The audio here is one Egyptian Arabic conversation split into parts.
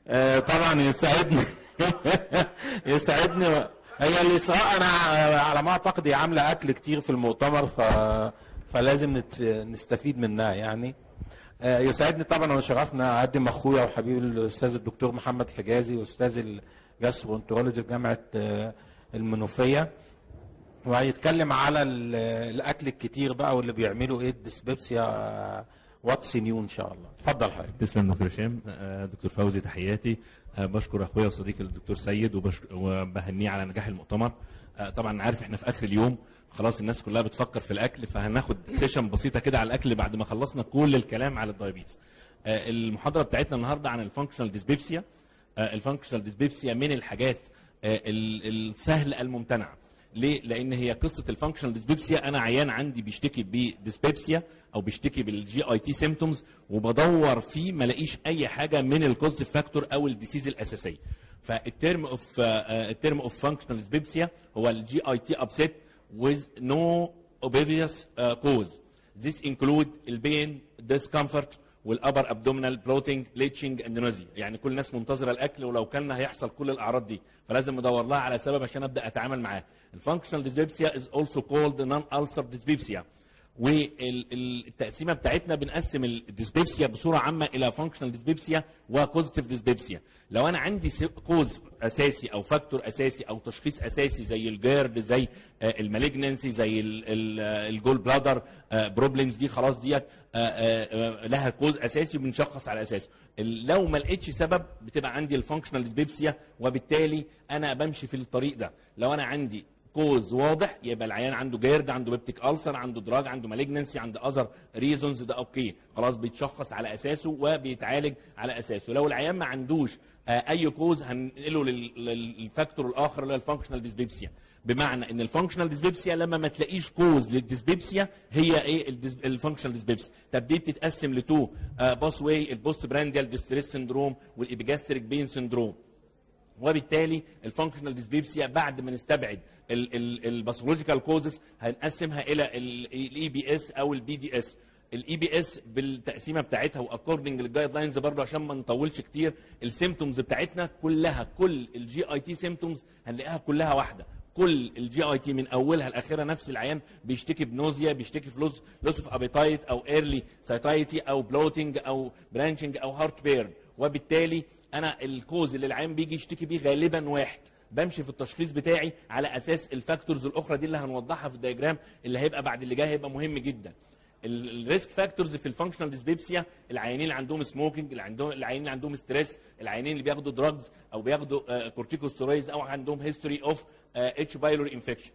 آه، طبعا يسعدني يسعدني هي الاسراء انا على ما اعتقد هي عامله اكل كتير في المؤتمر ف فلازم نت... نستفيد منها يعني آه، يسعدني طبعا وشرفنا اقدم اخويا وحبيبي الاستاذ الدكتور محمد حجازي استاذ الجاسترونترولوجي في جامعه آه، المنوفيه وهيتكلم على ال- الاكل الكتير بقى واللي بيعملوا ايه الديسبيبسيا واتس نيو ان شاء الله اتفضل حضرتك تسلم دكتور هشام آه، دكتور فوزي تحياتي آه، بشكر اخويا وصديقي الدكتور سيد وبشك- وبهنيه على نجاح المؤتمر آه، طبعا عارف احنا في اخر اليوم خلاص الناس كلها بتفكر في الاكل فهناخد سيشن بسيطه كده على الاكل بعد ما خلصنا كل الكلام على الدايابيتس آه، المحاضره بتاعتنا النهارده عن الفانكشنال ديسبيبسيا الفانكشنال ديسبيبسيا من الحاجات آه، ال- السهل الممتنع ليه؟ لان هي قصه الفانكشنال ديسبيبسيا انا عيان عندي بيشتكي بديسبيبسيا او بيشتكي بالجي اي تي سيمتومز وبدور فيه ما الاقيش اي حاجه من الكوزيتيف فاكتور او الديسيز الاساسيه. فالترم اوف الترم اوف فانكشنال ديسبيبسيا هو الجي اي تي ابسيت with no obvious uh, cause. This include البين discomfort والابر ابدومينال بلوتنج بليتشنج اند نوزيا يعني كل الناس منتظره الاكل ولو كلنا هيحصل كل الاعراض دي فلازم ندور لها على سبب عشان ابدا اتعامل معاه الفانكشنال ديسبيبسيا از اولسو كولد نون السر ديسبيبسيا والتقسيمه بتاعتنا بنقسم الديسبيبسيا بصوره عامه الى فانكشنال ديسبيبسيا وكوزيتيف ديسبيبسيا لو انا عندي كوز اساسي او فاكتور اساسي او تشخيص اساسي زي الجيرد زي المالجنسي زي الجول بلادر بروبلمز دي خلاص ديت آه، آه، آه، لها كوز اساسي وبنشخص على اساسه ال- لو ما لقيتش سبب بتبقى عندي الفانكشنال ديسبيبسيا وبالتالي انا بمشي في الطريق ده لو انا عندي كوز واضح يبقى العيان عنده جيرد عنده بيبتيك ألسر عنده دراج عنده مالجنسي عنده اذر ريزونز ده اوكي خلاص بيتشخص على اساسه وبيتعالج على اساسه لو العيان ما عندوش آه، اي كوز هننقله لل- لل- للفاكتور الاخر اللي هو الفانكشنال ديسبيبسيا بمعنى ان الفانكشنال ديسبيبسيا لما ما تلاقيش كوز للديسبيبسيا هي ايه الفانكشنال ديسبيبسيا طب دي بتتقسم لتو باس واي البوست برانديال ديستريس سندروم والابيجاستريك بين سندروم وبالتالي الفانكشنال ديسبيبسيا بعد ما نستبعد الباثولوجيكال كوزز هنقسمها الى الاي بي اس او البي دي اس الاي بي اس بالتقسيمه بتاعتها واكوردنج للجايد لاينز برضه عشان ما نطولش كتير السيمتومز بتاعتنا كلها كل الجي اي تي سيمتومز هنلاقيها كلها واحده كل الجي اي تي من اولها لاخرها نفس العيان بيشتكي بنوزيا بيشتكي في لوس لوس اوف ابيتايت او ايرلي سايتايتي او بلوتنج او برانشنج او هارت بيرن وبالتالي انا الكوز اللي العيان بيجي يشتكي بيه غالبا واحد بمشي في التشخيص بتاعي على اساس الفاكتورز الاخرى دي اللي هنوضحها في الدياجرام اللي هيبقى بعد اللي جاي هيبقى مهم جدا الريسك فاكتورز في الفانكشنال ديسبيبسيا العيانين اللي عندهم سموكينج اللي عندهم العيانين اللي عندهم ستريس العيانين اللي بياخدوا دراجز او بياخدوا كورتيكوستيرويدز او عندهم هيستوري اوف اتش بايلوري انفكشن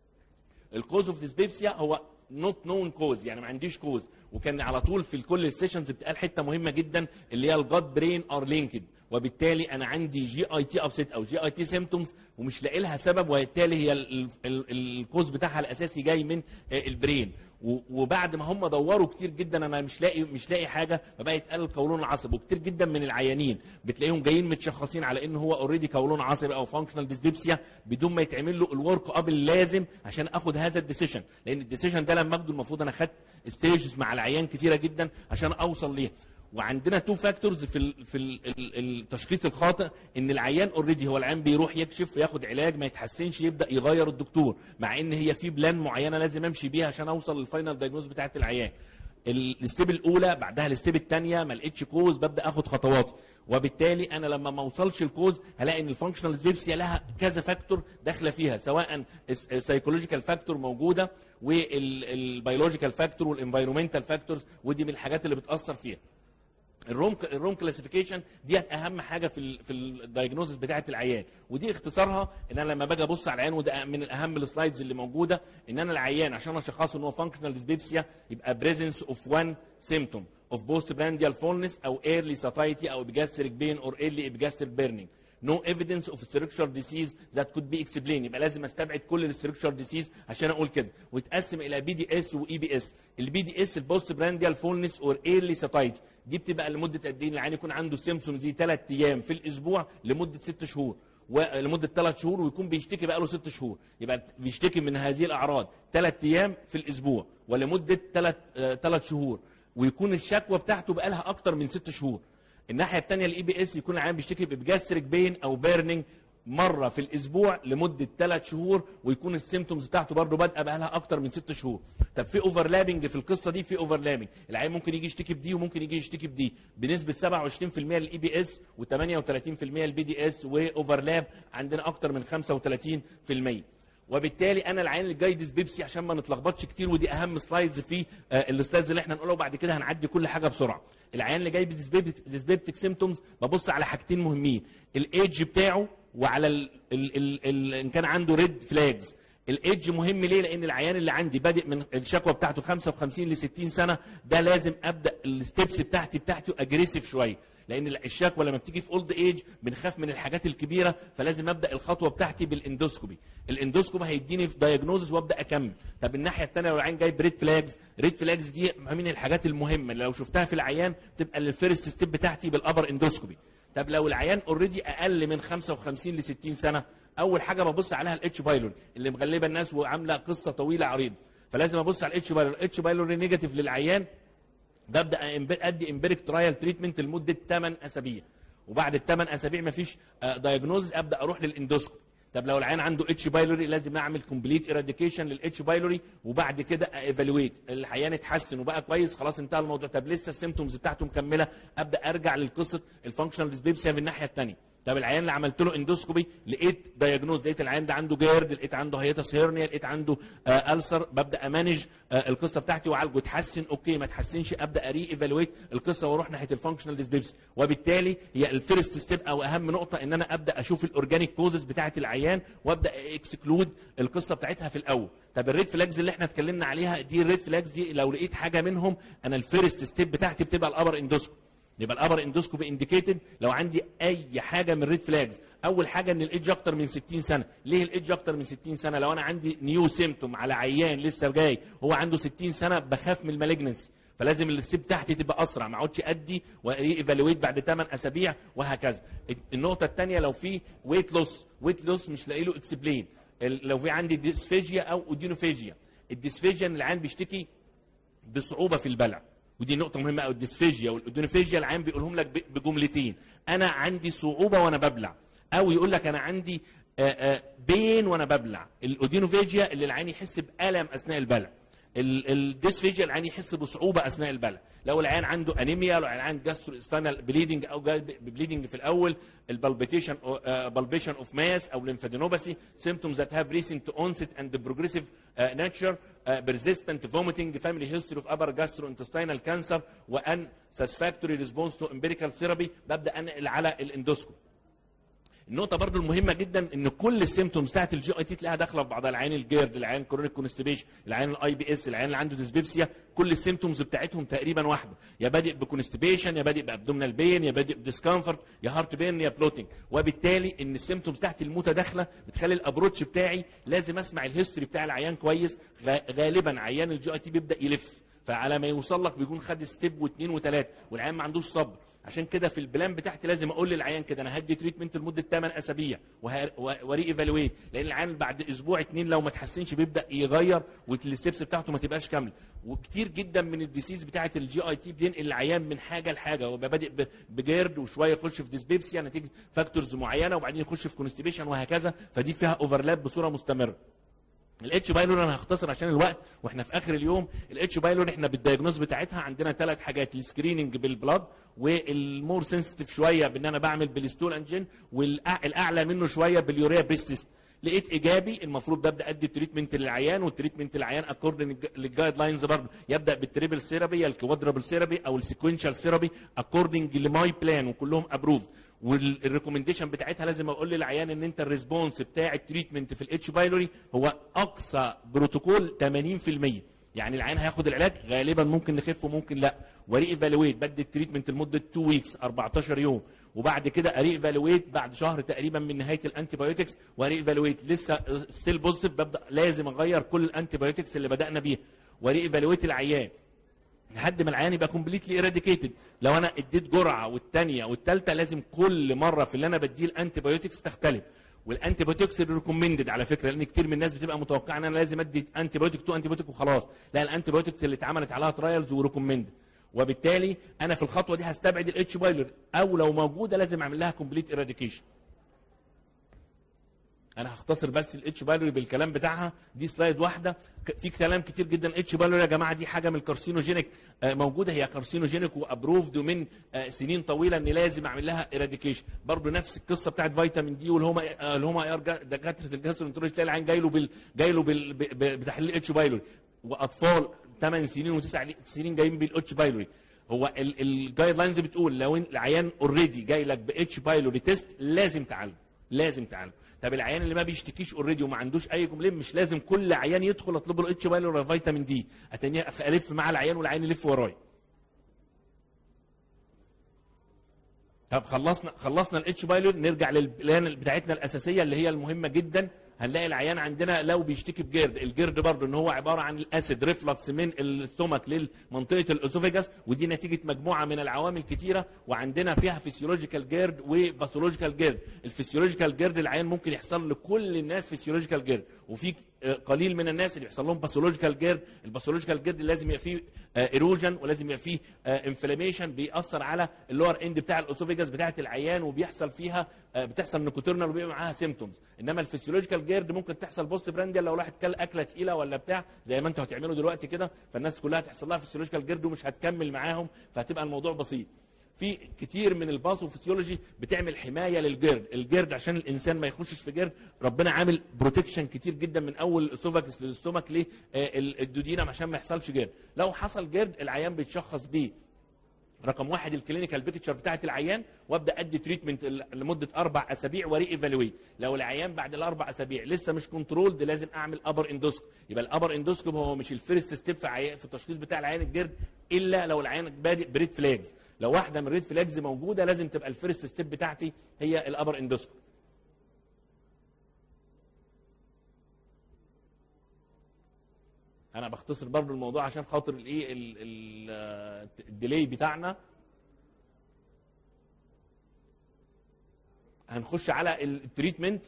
الكوز اوف ديسبيبسيا هو نوت نون كوز يعني ما عنديش كوز وكان على طول في كل السيشنز بتقال حته مهمه جدا اللي هي الجاد برين ار لينكد وبالتالي انا عندي جي اي تي ابسيت او جي اي تي سيمتومز ومش لاقي لها سبب وبالتالي هي ال- ال- الكوز بتاعها الاساسي جاي من آه، البرين و- وبعد ما هم دوروا كتير جدا انا مش لاقي مش لاقي حاجه فبقى يتقال القولون العصبي وكتير جدا من العيانين بتلاقيهم جايين متشخصين على ان هو اوريدي قولون عصبي او فانكشنال ديسبيبسيا بدون ما يتعمل له الورك اب اللازم عشان اخد هذا الديسيشن لان الديسيشن ده لما اخده المفروض انا خدت ستيجز مع العيان كتيره جدا عشان اوصل ليها وعندنا تو فاكتورز في ال في ال ال التشخيص الخاطئ ان العيان اوريدي هو العيان بيروح يكشف وياخد علاج ما يتحسنش يبدا يغير الدكتور مع ان هي في بلان معينه لازم امشي بيها عشان اوصل للفاينل دايجنوز بتاعت العيان ال- الستيب الاولى بعدها الستيب الثانيه ما لقيتش كوز ببدا اخد خطواتي وبالتالي انا لما ما اوصلش الكوز هلاقي ان الفانكشنال ديسبيبسيا لها كذا فاكتور داخله فيها سواء السايكولوجيكال فاكتور موجوده والبيولوجيكال فاكتور والانفايرومنتال فاكتورز ودي من الحاجات اللي بتاثر فيها الروم الروم كلاسيفيكيشن ديت اهم حاجه في ال في الدايجنوزس بتاعه العيان ودي اختصارها ان انا لما باجي ابص على العيان وده من الاهم السلايدز اللي موجوده ان انا العيان عشان اشخصه ان هو فانكشنال ديسبيبسيا يبقى بريزنس اوف وان سيمتوم اوف بوست برانديال فولنس او ايرلي ساتايتي او ابيجاستريك بين اور ايرلي ابيجاستريك بيرنينج نو ايفيدنس اوف structural ديسيز ذات كود بي اكسبلين يبقى لازم استبعد كل الستركشر ديسيز عشان اقول كده ويتقسم الى بي دي اس واي بي اس البي دي اس البوست برانديال فولنس اور ايرلي ساتايتي دي بتبقى لمده قد ايه العيان يكون عنده سيمسومز دي ثلاث ايام في الاسبوع لمده ست شهور ولمده ثلاث شهور ويكون بيشتكي بقى له ست شهور يبقى بيشتكي من هذه الاعراض ثلاث ايام في الاسبوع ولمده ثلاث ثلاث شهور ويكون الشكوى بتاعته بقى لها اكتر من ست شهور الناحيه الثانيه الاي بي اس يكون العيان بيشتكي بجاستريك بين او بيرنينج مره في الاسبوع لمده ثلاث شهور ويكون السيمتومز بتاعته برضه بادئه بقى لها اكتر من ست شهور طب في اوفرلابنج في القصه دي في اوفرلابنج العيان ممكن يجي يشتكي بدي وممكن يجي يشتكي بدي بنسبه 27% للاي بي اس و38% للبي دي اس واوفرلاب عندنا اكتر من 35% وبالتالي انا العيان اللي جاي ديسبيبسي عشان ما نتلخبطش كتير ودي اهم سلايدز في آه، السلايدز اللي احنا نقولها وبعد كده هنعدي كل حاجه بسرعه العيان اللي جاي بديسبيبتيك سيمتومز ببص على حاجتين مهمين الايدج بتاعه وعلى ال ال ال ال ان كان عنده ريد فلاجز الايدج مهم ليه لان العيان اللي عندي بادئ من الشكوى بتاعته 55 ل 60 سنه ده لازم ابدا الستبس بتاعتي بتاعته اجريسيف شويه لان الشكوى لما بتيجي في اولد ايج بنخاف من الحاجات الكبيره فلازم ابدا الخطوه بتاعتي بالاندوسكوبي الاندوسكوبي هيديني في دايجنوزس وابدا اكمل طب الناحيه الثانيه لو العيان جايب ريد فلاجز ريد فلاجز دي من الحاجات المهمه اللي لو شفتها في العيان تبقى الفيرست ستيب بتاعتي بالابر اندوسكوبي طب لو العيان اوريدي اقل من 55 ل 60 سنه اول حاجه ببص عليها الاتش بايلون اللي مغلبه الناس وعامله قصه طويله عريضه فلازم ابص على الاتش بايلون الاتش بايلون نيجاتيف للعيان ببدا أمب- ادي امبيريك ترايل تريتمنت لمده 8 اسابيع وبعد الثمان اسابيع مفيش دايجنوز ابدا اروح للاندوسكوب طب لو العيان عنده اتش بايلوري لازم اعمل كومبليت ايراديكيشن للاتش بايلوري وبعد كده ايفالويت العيان اتحسن وبقى كويس خلاص انتهى الموضوع طب لسه السيمتومز بتاعته مكمله ابدا ارجع للقصه الفانكشنال ديسبيبسيا من الناحيه الثانيه طب العيان اللي عملت له اندوسكوبي لقيت دايجنوز لقيت العيان ده عنده جيرد لقيت عنده هيتس هيرنيا لقيت عنده آه السر ببدا امانج آه القصه بتاعتي واعالجه اتحسن اوكي ما اتحسنش ابدا اري ايفالويت القصه واروح ناحيه الفانكشنال ديسبيبسي وبالتالي هي الفيرست ستيب او اهم نقطه ان انا ابدا اشوف الاورجانيك كوزز بتاعت العيان وابدا اكسكلود القصه بتاعتها في الاول طب الريد فلاجز اللي احنا اتكلمنا عليها دي الريد فلاجز دي لو لقيت حاجه منهم انا الفيرست ستيب بتاعتي بتبقى الابر اندوسكوب يبقى الابر اندوسكوبي انديكيتد لو عندي اي حاجه من ريد فلاجز اول حاجه ان الايدج اكتر من 60 سنه ليه الايدج اكتر من 60 سنه لو انا عندي نيو سيمتوم على عيان لسه جاي هو عنده 60 سنه بخاف من المالجنسي فلازم الستيب بتاعتي تبقى اسرع ما اقعدش ادي واي ايفالويت بعد 8 اسابيع وهكذا النقطه الثانيه لو في ويت لوس ويت لوس مش لاقي له اكسبلين لو في عندي ديسفيجيا او اودينوفيجيا الديسفيجيا ان العيان بيشتكي بصعوبه في البلع ودي نقطه مهمه قوي الديسفيجيا والاودونوفيجيا العيان بيقولهم لك ب- بجملتين انا عندي صعوبه وانا ببلع او يقول لك انا عندي آه، آه، بين وانا ببلع الاودينوفيجيا اللي العيان يحس بالم اثناء البلع ال- الديسفيجيا العيان يحس بصعوبه اثناء البلع لو العيان عنده انيميا لو العيان جاسترو استانال بليدنج او بليدنج في الاول البالبيتيشن بالبيشن اوف ماس او ليمفادينوباثي symptoms that have recent onset and progressive uh, nature uh, persistent vomiting family history of upper gastrointestinal cancer وان satisfactory response to empirical therapy ببدا انقل على الاندوسكوب النقطة برضو المهمة جدا ان كل السيمتومز بتاعت الجي اي تي تلاقيها داخلة في بعضها العين الجيرد العين كرونيك كونستيبيشن العين الاي بي اس العين اللي عنده ديسبيبسيا كل السيمتومز بتاعتهم تقريبا واحدة يا بادئ بكونستيبيشن يا بادئ بابدومينال بين يا بادئ بديسكمفورت يا هارت بين يا بلوتنج وبالتالي ان السيمتومز بتاعتي المتداخلة بتخلي الابروتش بتاعي لازم اسمع الهيستوري بتاع العيان كويس غ- غالبا عيان الجي اي تي بيبدا يلف فعلى ما يوصل لك بيكون خد ستيب واثنين وثلاثه والعيان ما عندوش صبر عشان كده في البلان بتاعتي لازم اقول للعيان كده انا هدي تريتمنت لمده 8 اسابيع وري ايفالويت لان العيان بعد اسبوع اتنين لو ما تحسنش بيبدا يغير والستبس بتاعته ما تبقاش كامله وكتير جدا من الديسيز بتاعه الجي اي تي بينقل العيان من حاجه لحاجه هو بيبقى بادئ ب- بجيرد وشويه يخش في ديسبيبسيا نتيجه فاكتورز معينه وبعدين يخش في كونستيبيشن وهكذا فدي فيها اوفرلاب بصوره مستمره الاتش بايلون انا هختصر عشان الوقت واحنا في اخر اليوم الاتش بايلون احنا بالدياجنوز بتاعتها عندنا ثلاث حاجات السكريننج بالبلاد والمور سنسيتيف شويه بان انا بعمل بالستول انجين والاعلى منه شويه باليوريا بريستيست لقيت ايجابي المفروض ببدا ادي تريتمنت للعيان والتريتمنت للعيان اكوردنج للجايد لاينز برضه يبدا بالتريبل ثيرابي يا الكوادرابل ثيرابي او السيكونشال ثيرابي اكوردنج لماي بلان وكلهم ابروفد والريكومنديشن بتاعتها لازم اقول للعيان ان انت الريسبونس بتاع التريتمنت في الاتش بايلوري هو اقصى بروتوكول 80% يعني العيان هياخد العلاج غالبا ممكن نخف وممكن لا وري ايفالويت بدي التريتمنت لمده 2 ويكس 14 يوم وبعد كده اري ايفالويت بعد شهر تقريبا من نهايه الانتي بايوتكس واري ايفالويت لسه ستيل بوزيتيف ببدا لازم اغير كل الانتي بايوتكس اللي بدانا بيها وري ايفالويت العيان لحد ما العيان يبقى كومبليتلي ايراديكيتد لو انا اديت جرعه والثانيه والثالثه لازم كل مره في اللي انا بديه الانتي بايوتكس تختلف والانتي بايوتكس ريكومندد على فكره لان كتير من الناس بتبقى متوقعه ان انا لازم ادي انتي بايوتك تو انتي بايوتك وخلاص لا الانتي بايوتكس اللي اتعملت عليها ترايلز وريكومندد وبالتالي انا في الخطوه دي هستبعد الاتش بايلوري او لو موجوده لازم اعمل لها كومبليت ايراديكيشن انا هختصر بس الاتش بايلوري بالكلام بتاعها دي سلايد واحده ك- في كلام كتير جدا اتش بايلوري يا جماعه دي حاجه من الكارسينوجينيك آه، موجوده هي كارسينوجينيك وابروفد من آه، سنين طويله ان لازم اعمل لها ايراديكيشن برضه نفس القصه بتاعت فيتامين دي والهما آه، الهما اير جا- دكاتره الجاسترونترولوجي تلاقي العين جاي له بال جاي له بال- ب- ب- بتحليل اتش بايلوري واطفال 8 سنين و9 سنين جايين بالاتش بايلوري هو الجايد لاينز بتقول لو إن العيان اوريدي جاي لك باتش بايلوري تيست لازم تعالجه لازم تعالجه طب العيان اللي ما بيشتكيش اوريدي وما عندوش اي كومبلين مش لازم كل عيان يدخل اطلب له اتش بايلوري ولا فيتامين دي اتاني الف مع العيان والعيان يلف ورايا طب خلصنا خلصنا الاتش بايلور نرجع للبلان بتاعتنا الاساسيه اللي هي المهمه جدا هنلاقي العيان عندنا لو بيشتكي بجرد الجرد برضه ان هو عباره عن الاسيد ريفلكس من الستومك لمنطقه الاسوفيجاس ودي نتيجه مجموعه من العوامل كتيره وعندنا فيها فيسيولوجيكال جيرد وباثولوجيكال جيرد الفيسيولوجيكال جيرد العيان ممكن يحصل لكل الناس فيسيولوجيكال جيرد وفي آه، قليل من الناس اللي بيحصل لهم باثولوجيكال جيرد الباثولوجيكال جيرد لازم يبقى فيه ايروجن ولازم يبقى فيه انفلاميشن بيأثر على اللور اند بتاع الاسوفيجاس بتاعه العيان وبيحصل فيها آه، بتحصل نيكوتيرنال وبيبقى معاها سيمتومز انما الفسيولوجيكال جيرد ممكن تحصل بوست برانديال لو واحد كل اكله تقيله ولا بتاع زي ما انتوا هتعملوا دلوقتي كده فالناس كلها تحصل لها فسيولوجيكال جيرد ومش هتكمل معاهم فهتبقى الموضوع بسيط في كتير من الباثوفيسيولوجي بتعمل حمايه للجرد الجرد عشان الانسان ما يخشش في جرد ربنا عامل بروتكشن كتير جدا من اول الاسوفاكس للستومك للدودينم عشان ما يحصلش جرد لو حصل جرد العيان بيتشخص بيه رقم واحد الكلينيكال بيكتشر بتاعت العيان وابدا ادي تريتمنت لمده اربع اسابيع وري ايفالويت لو العيان بعد الاربع اسابيع لسه مش كنترولد لازم اعمل ابر اندوسكوب يبقى الابر اندوسكوب هو مش الفيرست ستيب في عيان في التشخيص بتاع العيان الجرد الا لو العيان بادئ بريد فلاجز لو واحده من الريد فلاجز موجوده لازم تبقى الفيرست ستيب بتاعتي هي الابر اندوسكوب انا بختصر برضو الموضوع عشان خاطر الايه ال- ال- الديلي بتاعنا هنخش على التريتمنت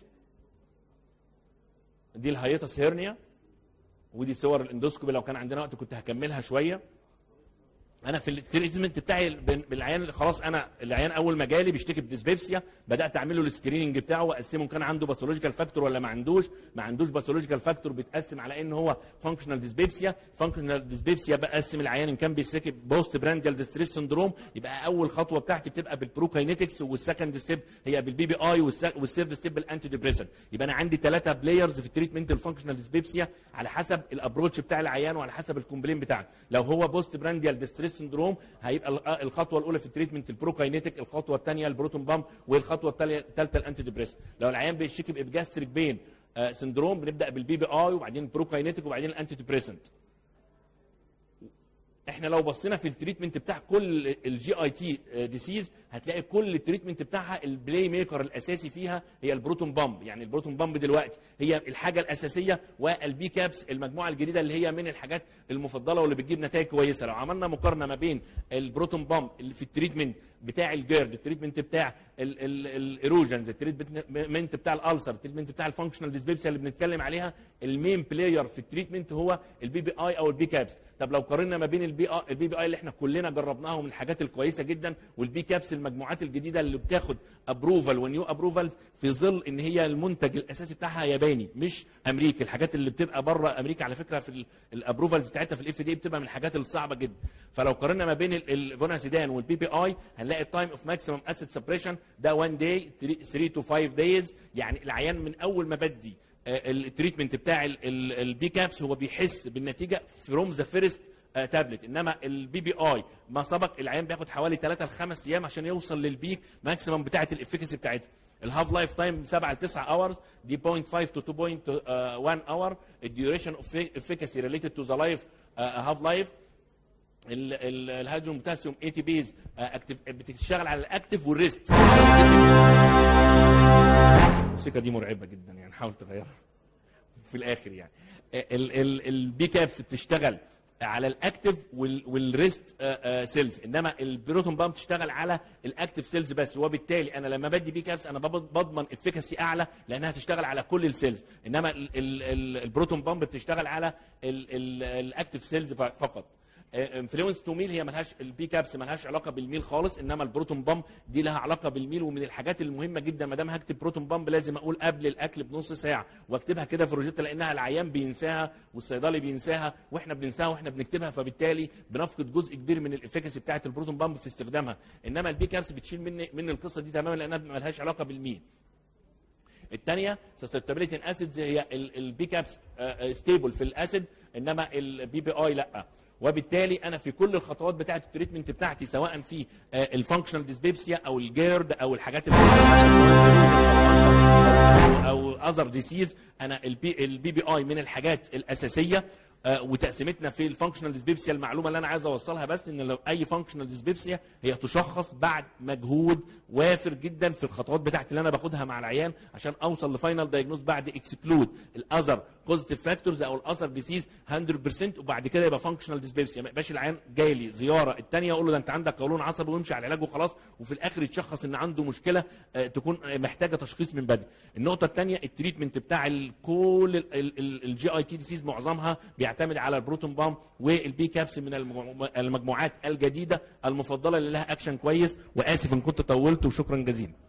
دي الهياتس هيرنيا ودي صور الاندوسكوبي لو كان عندنا وقت كنت هكملها شويه انا في التريتمنت بتاعي بال- بالعيان اللي خلاص انا العيان اول ما جالي بيشتكي بديسبيبسيا بدات اعمل له السكريننج بتاعه واقسمه إن كان عنده باثولوجيكال فاكتور ولا ما عندوش ما عندوش باثولوجيكال فاكتور بيتقسم على ان هو فانكشنال ديسبيبسيا فانكشنال ديسبيبسيا بقسم العيان ان كان بيشتكي بوست برانديال ديستريس سندروم يبقى اول خطوه بتاعتي بتبقى بالبروكاينيتكس والسكند ستيب هي بالبي بي اي والثيرد ستيب بالانتي ديبريسنت يبقى انا عندي ثلاثه بلايرز في التريتمنت الفانكشنال ديسبيبسيا على حسب الابروتش بتاع العيان وعلى حسب الكومبلين بتاعك لو هو بوست برانديال ديستريس سندروم هيبقى ال- الخطوه الاولى في التريتمنت البروكاينيتك الخطوه الثانيه البروتون بامب والخطوه الثالثه الانتي ديبريسنت لو العيان بيشتكي بابجاستريك بين آه، سندروم بنبدا بالبي بي اي وبعدين البروكاينيتك وبعدين الانتي ديبريسنت احنا لو بصينا في التريتمنت بتاع كل الجي اي تي ديسيز هتلاقي كل التريتمنت بتاعها البلاي ميكر الاساسي فيها هي البروتون بامب يعني البروتون بامب دلوقتي هي الحاجه الاساسيه والبي كابس المجموعه الجديده اللي هي من الحاجات المفضله واللي بتجيب نتائج كويسه لو عملنا مقارنه ما بين البروتون بامب اللي في التريتمنت بتاع الجيرد التريتمنت بتاع الايروجنز التريتمنت بتاع الالسر التريتمنت بتاع الفانكشنال ديسبيبسيا اللي بنتكلم عليها المين بلاير في التريتمنت هو البي بي اي او البي كابس طب لو قارنا ما بين البي اي البي بي اي اللي احنا كلنا جربناها من الحاجات الكويسه جدا والبي كابس المجموعات الجديده اللي بتاخد ابروفال ونيو ابروفال في ظل ان هي المنتج الاساسي بتاعها ياباني مش امريكي الحاجات اللي بتبقى بره امريكا على فكره في الابروفالز بتاعتها في الاف دي بتبقى من الحاجات الصعبه جدا فلو قارنا ما بين الفوناسيدان والبي بي اي هنلاقي التايم اوف ماكسيمم اسيد سبريشن ده 1 داي 3 تو 5 دايز يعني العيان من اول ما بدي التريتمنت بتاع البي كابس هو بيحس بالنتيجه فروم ذا فيرست تابلت انما البي بي اي ما سبق العيان بياخد حوالي 3 ل 5 ايام عشان يوصل للبيك ماكسيمم بتاعه الافكاسي بتاعتها الهاف لايف تايم 7 ل 9 اورز دي 0.5 تو 2.1 اور الديوريشن اوف افكاسي ريليتد تو ذا لايف هاف لايف الهيدروجين بوتاسيوم اي تي بيز بتشتغل على الاكتف والريست الموسيقى دي مرعبه جدا يعني حاول تغيرها في الاخر يعني البي كابس بتشتغل على الاكتف والريست سيلز انما البروتون بامب بتشتغل على الاكتف سيلز بس وبالتالي انا لما بدي بي كابس انا بضمن افكاسي اعلى لانها تشتغل على كل السيلز انما البروتون بامب بتشتغل على الاكتف سيلز فقط انفلونس تو ميل هي ملهاش البي كابس ملهاش علاقه بالميل خالص انما البروتون بامب دي لها علاقه بالميل ومن الحاجات المهمه جدا ما دام هكتب بروتون بامب لازم اقول قبل الاكل بنص ساعه واكتبها كده في الروجيتا لانها العيان بينساها والصيدلي بينساها واحنا بننساها واحنا بنكتبها فبالتالي بنفقد جزء كبير من الافكاسي بتاعه البروتون بامب في استخدامها انما البي كابس بتشيل من من القصه دي تماما لانها ملهاش علاقه بالميل الثانيه سستابيليتي اسيدز هي البي كابس ستيبل في الاسيد انما البي بي اي لا وبالتالي انا في كل الخطوات بتاعه التريتمنت بتاعتي سواء في الفانكشنال ديسبيبسيا او الجيرد او الحاجات اللي او اذر ديسيز انا البي البي بي اي من الحاجات الاساسيه آه، وتقسيمتنا في الفانكشنال ديسبيبسيا المعلومه اللي انا عايز اوصلها بس ان لو اي فانكشنال ديسبيبسيا هي تشخص بعد مجهود وافر جدا في الخطوات بتاعتي اللي انا باخدها مع العيان عشان اوصل لفاينل دايجنوز بعد اكسكلود الاذر بوزيتيف فاكتورز او الاذر ديسيز 100% وبعد كده يبقى فانكشنال ديسبيبسيا ما يبقاش العيان جاي لي زياره الثانيه اقول له ده انت عندك قولون عصبي ويمشي على العلاج وخلاص وفي الاخر يتشخص ان عنده مشكله آه، تكون آه، محتاجه تشخيص من بدري النقطه الثانيه التريتمنت بتاع ال- كل الجي اي تي ديسيز معظمها بيعتمد على البروتون بام والبي كابس من المجمو- المجموعات الجديده المفضله اللي لها اكشن كويس واسف ان كنت طولت وشكرا جزيلا